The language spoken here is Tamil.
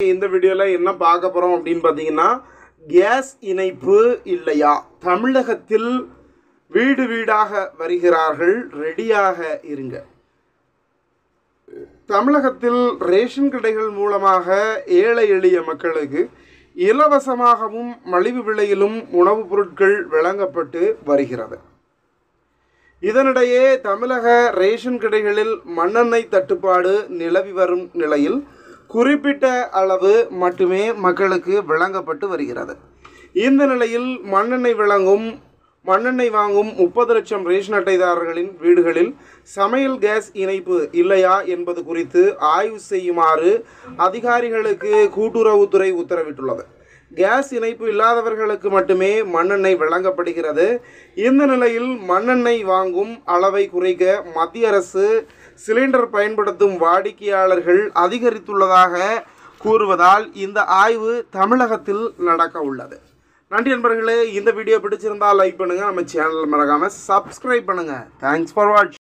இந்த வீடியோவில் என்ன பார்க்க போகிறோம் அப்படின்னு பார்த்தீங்கன்னா கேஸ் இணைப்பு இல்லையா தமிழகத்தில் வீடு வீடாக வருகிறார்கள் ரெடியாக இருங்க தமிழகத்தில் ரேஷன் கடைகள் மூலமாக ஏழை எளிய மக்களுக்கு இலவசமாகவும் மலிவு விலையிலும் உணவுப் பொருட்கள் வழங்கப்பட்டு வருகிறது இதனிடையே தமிழக ரேஷன் கடைகளில் மண்ணெண்ணெய் தட்டுப்பாடு நிலவி வரும் நிலையில் குறிப்பிட்ட அளவு மட்டுமே மக்களுக்கு வழங்கப்பட்டு வருகிறது இந்த நிலையில் மண்ணெண்ணெய் வழங்கும் மண்ணெண்ணெய் வாங்கும் முப்பது லட்சம் ரேஷன் அட்டைதாரர்களின் வீடுகளில் சமையல் கேஸ் இணைப்பு இல்லையா என்பது குறித்து ஆய்வு செய்யுமாறு அதிகாரிகளுக்கு கூட்டுறவுத்துறை உத்தரவிட்டுள்ளது கேஸ் இணைப்பு இல்லாதவர்களுக்கு மட்டுமே மண்ணெண்ணெய் வழங்கப்படுகிறது இந்த நிலையில் மண்ணெண்ணெய் வாங்கும் அளவை குறைக்க மத்திய அரசு சிலிண்டர் பயன்படுத்தும் வாடிக்கையாளர்கள் அதிகரித்துள்ளதாக கூறுவதால் இந்த ஆய்வு தமிழகத்தில் நடக்க உள்ளது நன்றி நண்பர்களே இந்த வீடியோ பிடிச்சிருந்தா லைக் பண்ணுங்கள் நம்ம சேனல் மறக்காமல் சப்ஸ்கிரைப் பண்ணுங்கள் தேங்க்ஸ் ஃபார் வாட்ச்